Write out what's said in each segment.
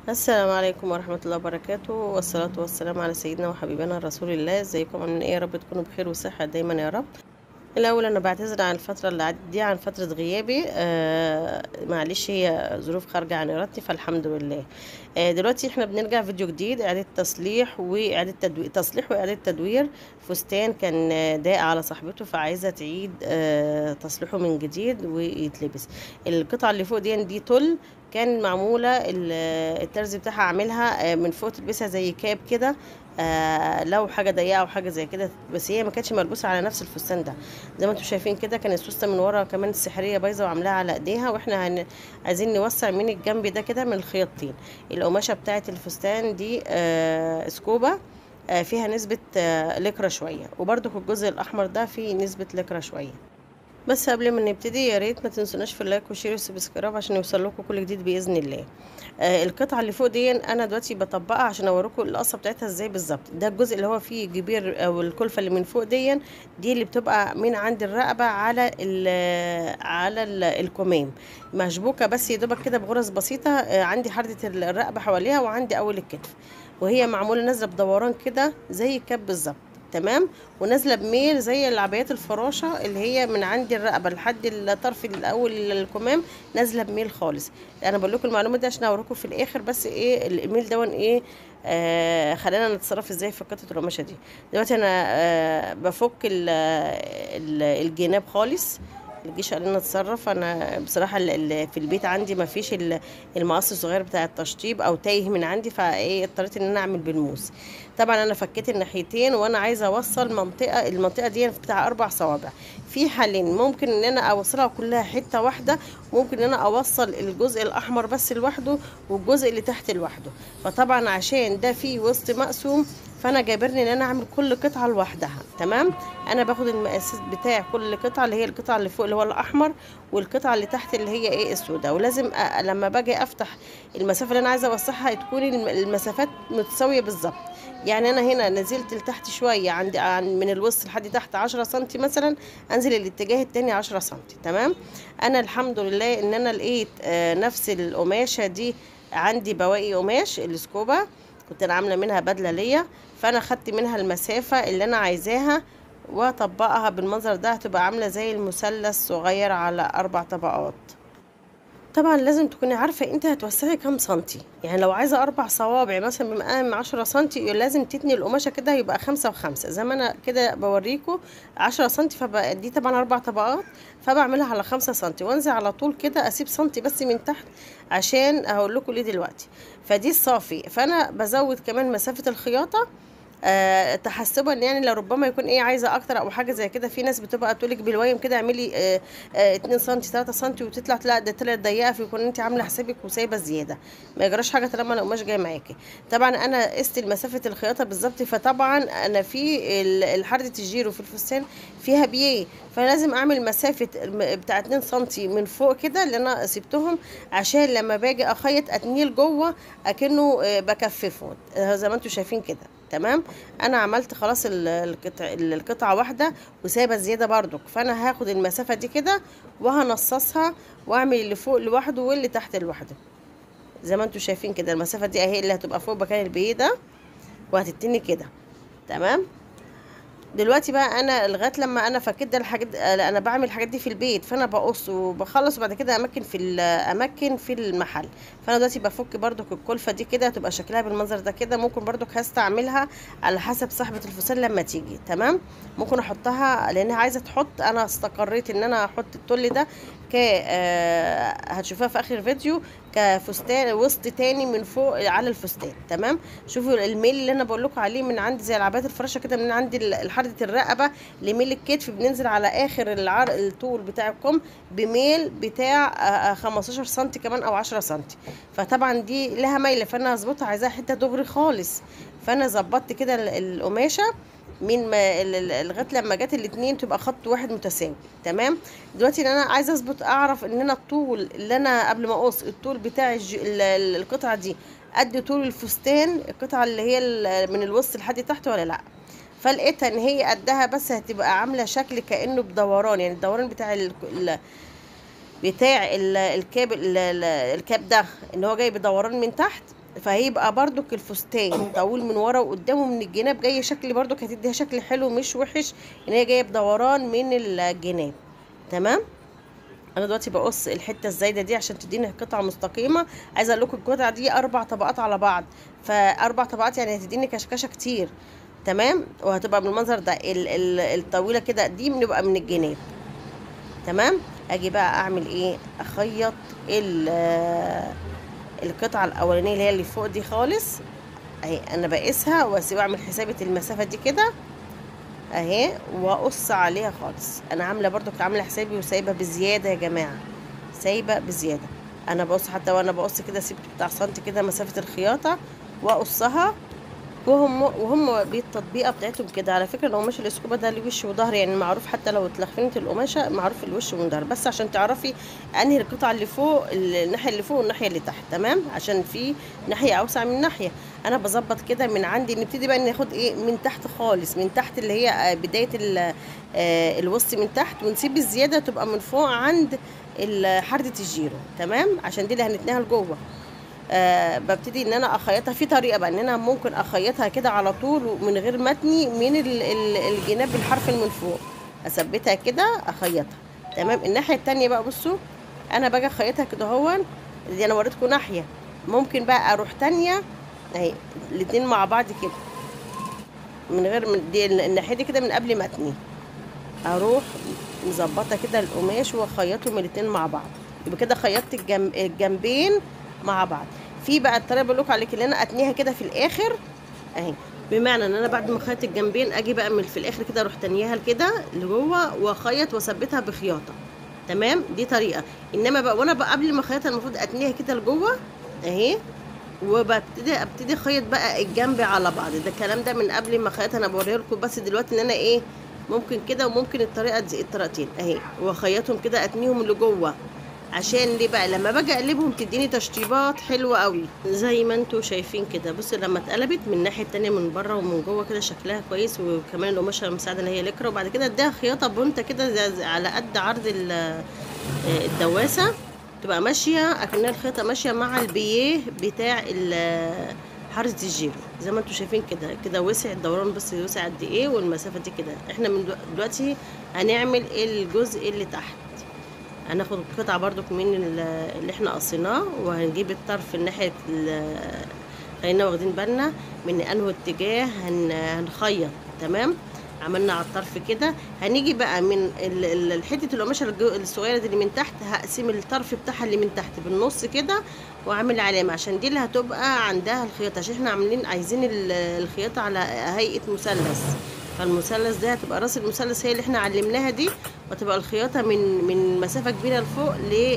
السلام عليكم ورحمة الله وبركاته والصلاة والسلام على سيدنا وحبيبنا رسول الله ازيكم عاملين ايه يا رب تكونوا بخير وصحة دايما يا رب الاول انا بعتذر عن الفترة اللي عدت دي عن فترة غيابي آه معلش هي ظروف خارجة عن ارادتي فالحمد لله آه دلوقتي احنا بنرجع فيديو جديد اعادة تصليح واعادة تدوير تصليح واعادة تدوير فستان كان داق على صاحبته فعايزة تعيد آه تصليحه من جديد ويتلبس القطعة اللي فوق دي دي تل كان معمولة ال- الترز بتاعها عاملها آه، من فوق تلبسها زي كاب كده آه، لو حاجة ضيقة أو حاجة زي كده بس هي ما كانتش ملبوسة على نفس الفستان ده زي ما انتم شايفين كده كان السوستة من ورا كمان السحرية بايظة وعاملاها على ايديها واحنا هن... عايزين نوسع من الجنب ده كده من الخياطين القماشة بتاعة الفستان دي آه، سكوبا آه، فيها نسبة آه، لكرة شوية وبرضو في الجزء الأحمر ده فيه نسبة لكرة شوية بس قبل ما نبتدي يا ريت ما تنسوناش في اللايك والشير والسبسكرايب عشان يوصل لكم كل جديد باذن الله آه القطعه اللي فوق دي انا دلوقتي بطبقها عشان اوريكم القصه بتاعتها ازاي بالظبط ده الجزء اللي هو فيه جبير او الكلفه اللي من فوق دي دي اللي بتبقى من عند الرقبه على ال على ال الكمام مشبوكه بس يا دوبك كده بغرز بسيطه آه عندي حرده الرقبه حواليها وعندي اول الكتف وهي معموله نازله بدوران كده زي الكاب بالظبط تمام ونازله بميل زي العبايات الفراشه اللي هي من عند الرقبه لحد الطرف الاول الكمام نازله بميل خالص انا بقول لكم المعلومه دي عشان اوريكم في الاخر بس ايه الميل دون ايه آه خلينا نتصرف ازاي في قطعه القماشه دي دلوقتي انا آه بفك ال- ال- الجناب خالص الجيش قال لنا اتصرف انا بصراحه ال- ال- في البيت عندي ما فيش ال- المقص الصغير بتاع التشطيب او تايه من عندي فايه اضطريت ان انا اعمل بالموس طبعا انا فكيت الناحيتين وانا عايزه اوصل منطقه المنطقه دي بتاع اربع صوابع في حلين ممكن ان انا اوصلها كلها حته واحده ممكن ان انا اوصل الجزء الاحمر بس لوحده والجزء اللي تحت لوحده فطبعا عشان ده فيه وسط مقسوم فانا جابرني ان انا اعمل كل قطعه لوحدها تمام انا باخد المقاس بتاع كل قطعه اللي هي القطعه اللي فوق اللي هو الاحمر والقطعه اللي تحت اللي هي ايه السوداء ولازم أ... لما باجي افتح المسافه اللي انا عايزه اوسعها تكون الم- المسافات متساويه بالظبط يعني انا هنا نزلت لتحت شويه عند عن من الوسط لحد تحت 10 سم مثلا انزل الاتجاه التاني 10 سم تمام انا الحمد لله ان انا لقيت آه، نفس القماشه دي عندي بواقي قماش السكوبا كنت انا عامله منها بدله ليا فانا خدت منها المسافه اللي انا عايزاها واطبقها بالمنظر ده هتبقى عامله زي المثلث صغير على اربع طبقات طبعا لازم تكوني عارفة انت هتوسعي كام سنتي يعني لو عايزة اربع صوابع مثلا بمقام عشرة سنتي لازم تتني القماشة كده يبقى خمسة وخمسة زي ما انا كده بوريكم عشرة سنتي فبقى دي طبعا اربع طبقات فبعملها على خمسة سنتي وانزل على طول كده اسيب سنتي بس من تحت عشان هقول لكم ليه دلوقتي فدي الصافي فانا بزود كمان مسافة الخياطة آه تحسبا يعني لربما يكون ايه عايزه اكتر او حاجه زي كده في ناس بتبقى تقولك بالوايم كده اعملي آه آه 2 سم 3 سم وتطلع لا ده طلعت ضيقه فيكون انت عامله حسابك وسايبه زياده ما يجراش حاجه طالما القماش جاي معاكي طبعا انا قست مسافه الخياطه بالظبط فطبعا انا في ال- الحردة الجيرو في الفستان فيها بيه فلازم اعمل مسافه الم- بتاع 2 سم من فوق كده اللي انا سبتهم عشان لما باجي اخيط اتنيل جوه اكنه آه، بكففه آه، زي ما انتم شايفين كده تمام انا عملت خلاص ال- القطع القطعه واحده وسايبه زياده برضك فانا هاخد المسافه دي كده وهنصصها واعمل اللي فوق لوحده واللي تحت لوحده زي ما انتم شايفين كده المسافه دي اهي اللي هتبقى فوق مكان البيه ده وهتتني كده تمام دلوقتي بقى انا لغايه لما انا فكيت ده الحاجات انا بعمل الحاجات دي في البيت فانا بقص وبخلص وبعد كده اماكن في ال- اماكن في المحل فانا دلوقتي بفك برضك الكلفه دي كده تبقى شكلها بالمنظر ده كده ممكن برضك هستعملها على حسب صاحبه الفستان لما تيجي تمام ممكن احطها لانها عايزه تحط انا استقريت ان انا احط التل ده ك آه، هتشوفوها في اخر الفيديو كفستان وسط تاني من فوق على الفستان تمام شوفوا الميل اللي انا بقول لكم عليه من عند زي العبايات الفراشه كده من عند ال- حرده الرقبه لميل الكتف بننزل على اخر العر الطول بتاع الكم بميل بتاع آه، آه، 15 سم كمان او 10 سم فطبعا دي لها ميله فانا هظبطها عايزاها حته دغري خالص فانا ظبطت كده ال- القماشه من ما ال- ال- لغايه لما جت الاتنين تبقى خط واحد متساوي تمام دلوقتي ان انا عايزه اظبط اعرف ان انا الطول اللي انا قبل ما اقص الطول بتاع الج... ال- ال- القطعه دي قد طول الفستان القطعه اللي هي ال- من الوسط لحد تحت ولا لا فلقيتها ان هي قدها بس هتبقى عامله شكل كانه بدوران يعني الدوران بتاع ال... ال... بتاع ال- الكاب ال- ال- الكاب ده ان هو جاي بدوران من تحت فهيبقى برضك الفستان طويل من ورا وقدامه من الجناب جاي شكل برضك هتديها شكل حلو مش وحش ان هي جايه بدوران من الجناب تمام انا دلوقتي بقص الحته الزايده دي عشان تديني قطعه مستقيمه عايزه اقول لكم القطعه دي اربع طبقات على بعض فاربع طبقات يعني هتديني كشكشه كتير تمام وهتبقى بالمنظر ده ال- ال- الطويله كده دي بنبقى من الجناب تمام اجي بقى اعمل ايه اخيط ال- آه، القطعه الاولانيه اللي هي اللي فوق دي خالص اهي انا بقيسها واسيب اعمل حسابه المسافه دي كده اهي واقص عليها خالص انا عامله برضو عامله حسابي وسايبه بزياده يا جماعه سايبه بزياده انا بقص حتى وانا بقص كده سبت بتاع سنتي كده مسافه الخياطه واقصها وهم وهم بالتطبيقه بتاعتهم كده على فكره القماش الاسكوبا ده ليه وش وظهر يعني معروف حتى لو اتلخفنت القماشه معروف الوش والظهر بس عشان تعرفي انهي القطعه اللي فوق الناحيه اللي فوق والناحيه اللي تحت تمام عشان في ناحيه اوسع من ناحيه انا بظبط كده من عندي نبتدي بقى ناخد ايه من تحت خالص من تحت اللي هي آه، بدايه ال- آه، الوسط من تحت ونسيب الزياده تبقى من فوق عند ال- حردة الجيرو تمام عشان دي اللي هنتنيها لجوه آه ببتدي ان انا اخيطها في طريقه بقى ان انا ممكن اخيطها كده على طول من غير متني من ال- ال- الجناب بالحرف اللي من فوق اثبتها كده اخيطها تمام الناحيه التانية بقى بصوا انا باجي اخيطها كده هون دي انا وريتكم ناحيه ممكن بقى اروح تانية اهي الاتنين مع بعض كده من غير من دي الناحيه دي كده من قبل متني اروح مظبطه كده القماش واخيطهم الاتنين مع بعض يبقى كده خيطت الجنب الجنبين مع بعض في بقى الطريقه بقول لكم عليك اللي انا اتنيها كده في الاخر اهي بمعنى ان انا بعد ما اخيط الجنبين اجي بقى من في الاخر كده اروح تانيها كده لجوه واخيط واثبتها بخياطه تمام دي طريقه انما بقى وانا بقى قبل ما اخيطها المفروض اتنيها كده لجوه اهي وببتدي ابتدي اخيط بقى الجنب على بعض ده الكلام ده من قبل ما اخيطها انا بوريه لكم بس دلوقتي ان انا ايه ممكن كده وممكن الطريقه دي الطريقتين اهي واخيطهم كده اتنيهم لجوه عشان ليه بقى لما باجي اقلبهم تديني تشطيبات حلوه قوي زي ما انتوا شايفين كده بصوا لما اتقلبت من الناحيه التانية من بره ومن جوه كده شكلها كويس وكمان القماشه مساعده ان هي لكره وبعد كده اديها خياطه بونته كده زي- زي- على قد عرض ال- آه، الدواسه تبقى ماشيه اكنها الخيطه ماشيه مع البيه بتاع ال- حارة الجيرو زي ما انتوا شايفين كده كده وسع الدوران بس وسع قد ايه والمسافه دي كده احنا من دلو- دلوقتي هنعمل الجزء اللي تحت هناخد قطعة برضو من ال- اللي احنا قصيناه وهنجيب الطرف الناحية ال- خلينا واخدين بالنا من انه اتجاه هن هنخيط تمام عملنا على الطرف كده هنيجي بقى من ال- ال- الحته القماشه الجو- الصغيره دي اللي من تحت هقسم الطرف بتاعها اللي من تحت بالنص كده واعمل علامه عشان دي اللي هتبقى عندها الخياطه عشان احنا عاملين عايزين ال- الخياطه على هيئه مثلث فالمثلث ده هتبقى راس المثلث هي اللي احنا علمناها دي وتبقى الخياطه من من مسافه كبيره لفوق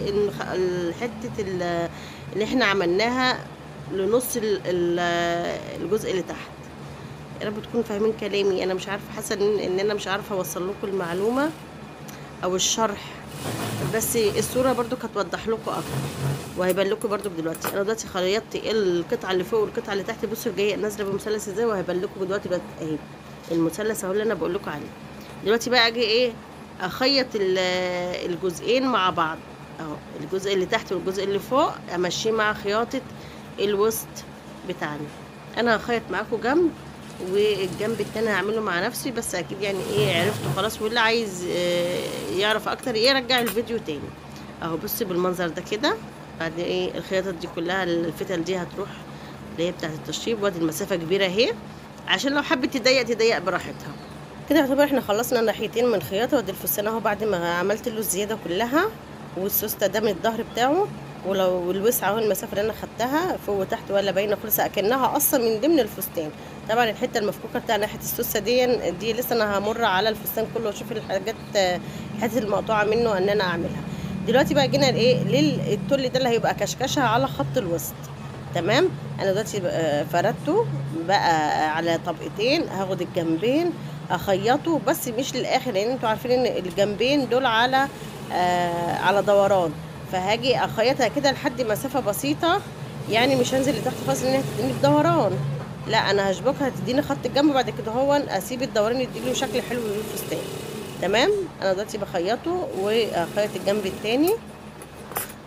لحته اللي احنا عملناها لنص ال- ال- الجزء اللي تحت يا رب تكونوا فاهمين كلامي انا مش عارفه حاسه ان إن انا مش عارفه اوصل لكم المعلومه او الشرح بس الصوره برضو هتوضح لكم اكتر وهيبان لكم برضو دلوقتي انا دلوقتي خيطت القطعه اللي فوق والقطعه اللي تحت بصوا جايه نازله بمثلث ازاي وهيبان لكم دلوقتي دلوقتي اهي المثلث اهو اللي انا بقول لكم عليه دلوقتي بقى اجي ايه اخيط ال- الجزئين مع بعض اهو الجزء اللي تحت والجزء اللي فوق امشيه مع خياطه الوسط بتاعنا انا هخيط معاكم جنب والجنب التاني هعمله مع نفسي بس اكيد يعني ايه عرفته خلاص واللي عايز آه، يعرف اكتر يرجع الفيديو تاني اهو بصي بالمنظر ده كده بعد ايه الخياطات دي كلها الفتل دي هتروح اللي هي بتاعت التشطيب وادي المسافه كبيره اهي عشان لو حبت تضيق تضيق براحتها كده يعتبر احنا خلصنا الناحيتين من الخياطه وادي الفستان اهو بعد ما عملت له الزياده كلها والسوسته ده من الظهر بتاعه ولو الوسعه اهو المسافه اللي انا خدتها فوق وتحت ولا باينه خالص اكنها اصلا من ضمن الفستان طبعا الحته المفكوكه بتاع ناحيه السوسه دي دي لسه انا همر على الفستان كله واشوف الحاجات الحتت المقطوعه منه ان انا اعملها دلوقتي بقى جينا لايه للتل ده اللي هيبقى كشكشه على خط الوسط تمام انا دلوقتي بقى فردته بقى على طبقتين هاخد الجنبين اخيطه بس مش للاخر لان انتوا عارفين ان الجنبين دول على آه على دوران فهاجي اخيطها كده لحد مسافه بسيطه يعني مش هنزل لتحت خالص لان هتديني بدوران لا انا هشبكها تديني خط الجنب بعد كده هو اسيب الدوران يديله شكل حلو للفستان تمام انا دلوقتي بخيطه واخيط الجنب التاني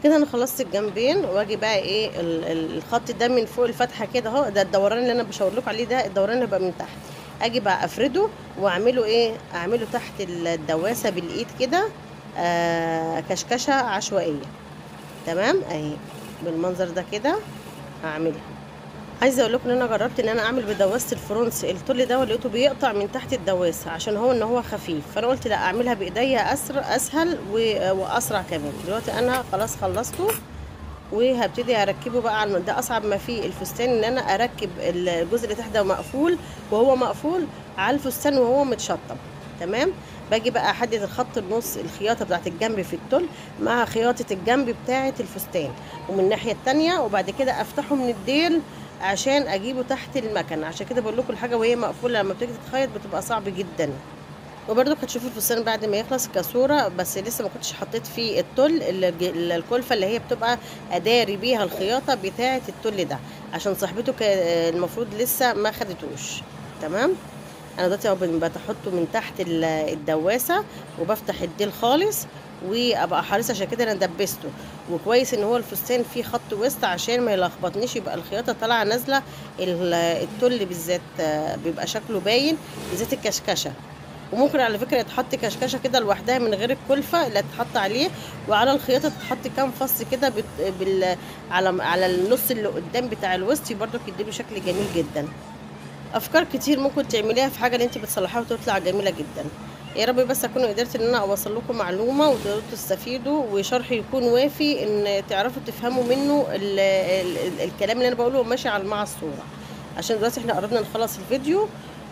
كده انا خلصت الجنبين واجي بقى ايه ال- ال- الخط ده من فوق الفتحه كده اهو ده الدوران اللي انا بشاور لكم عليه ده الدوران اللي بقى من تحت اجي بقى افرده واعمله ايه اعمله تحت الدواسه بالايد كده آه كشكشه عشوائيه تمام اهي بالمنظر ده كده هعملها عايزه اقول لكم ان انا جربت ان انا اعمل بدواسه الفرونس الطل ده ولقيته بيقطع من تحت الدواسه عشان هو ان هو خفيف فانا قلت لا اعملها بايديا اسرع اسهل و- واسرع كمان دلوقتي انا خلاص خلصته وهبتدي اركبه بقى على ده اصعب ما فيه الفستان ان انا اركب الجزء اللي تحت ده مقفول وهو مقفول على الفستان وهو متشطب تمام باجي بقى احدد الخط النص الخياطه بتاعت الجنب في التل مع خياطه الجنب بتاعه الفستان ومن الناحيه التانية وبعد كده افتحه من الديل عشان اجيبه تحت المكنه عشان كده بقول لكم الحاجه وهي مقفوله لما بتيجي تتخيط بتبقى صعب جدا وبرضو هتشوفوا الفستان بعد ما يخلص كصورة بس لسه ما كنتش حطيت فيه التل الج- الكلفة اللي هي بتبقى أداري بيها الخياطة بتاعة التل ده عشان صاحبته كا- المفروض لسه ما خدتوش تمام انا دلوقتي اهو بن- بحطه من تحت ال- الدواسة وبفتح الديل خالص وابقى حريصه عشان كده انا دبسته وكويس ان هو الفستان فيه خط وسط عشان ما يلخبطنيش يبقى الخياطه طالعه نازله ال- التل بالذات آه، بيبقى شكله باين بالذات الكشكشه وممكن على فكره يتحط كشكشه كده لوحدها من غير الكلفه اللي تتحط عليه وعلى الخياطه تتحط كام فص كده بت- بال على على النص اللي قدام بتاع الوسط برضو يديله شكل جميل جدا افكار كتير ممكن تعمليها في حاجه اللي انت بتصلحيها وتطلع جميله جدا يا رب بس اكون قدرت ان انا اوصل لكم معلومه وتقدروا تستفيدوا وشرحي يكون وافي ان تعرفوا تفهموا منه ال ال ال الكلام اللي انا بقوله ماشي على مع الصوره عشان دلوقتي احنا قربنا نخلص الفيديو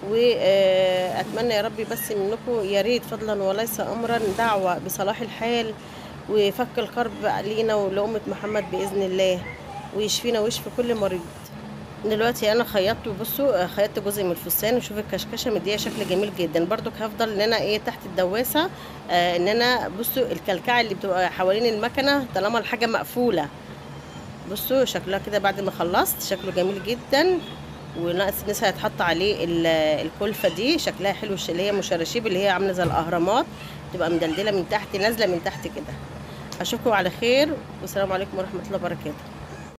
واتمنى يا رب بس منكم يا ريت فضلا وليس امرا دعوه بصلاح الحال وفك الكرب علينا ولأمة محمد بإذن الله ويشفينا ويشفي كل مريض دلوقتي انا خيطت بصوا خيطت جزء من الفستان وشوف الكشكشه مديه شكل جميل جدا برضو هفضل ان انا ايه تحت الدواسه آه ان انا بصوا الكلكعه اللي بتبقى حوالين المكنه طالما الحاجه مقفوله بصوا شكلها كده بعد ما خلصت شكله جميل جدا وناقص لسه هيتحط عليه ال- الكلفه دي شكلها حلو الش- اللي هي مشرشيب اللي هي عامله زي الاهرامات تبقى مدلدله من تحت نازله من تحت كده اشوفكم على خير والسلام عليكم ورحمه الله وبركاته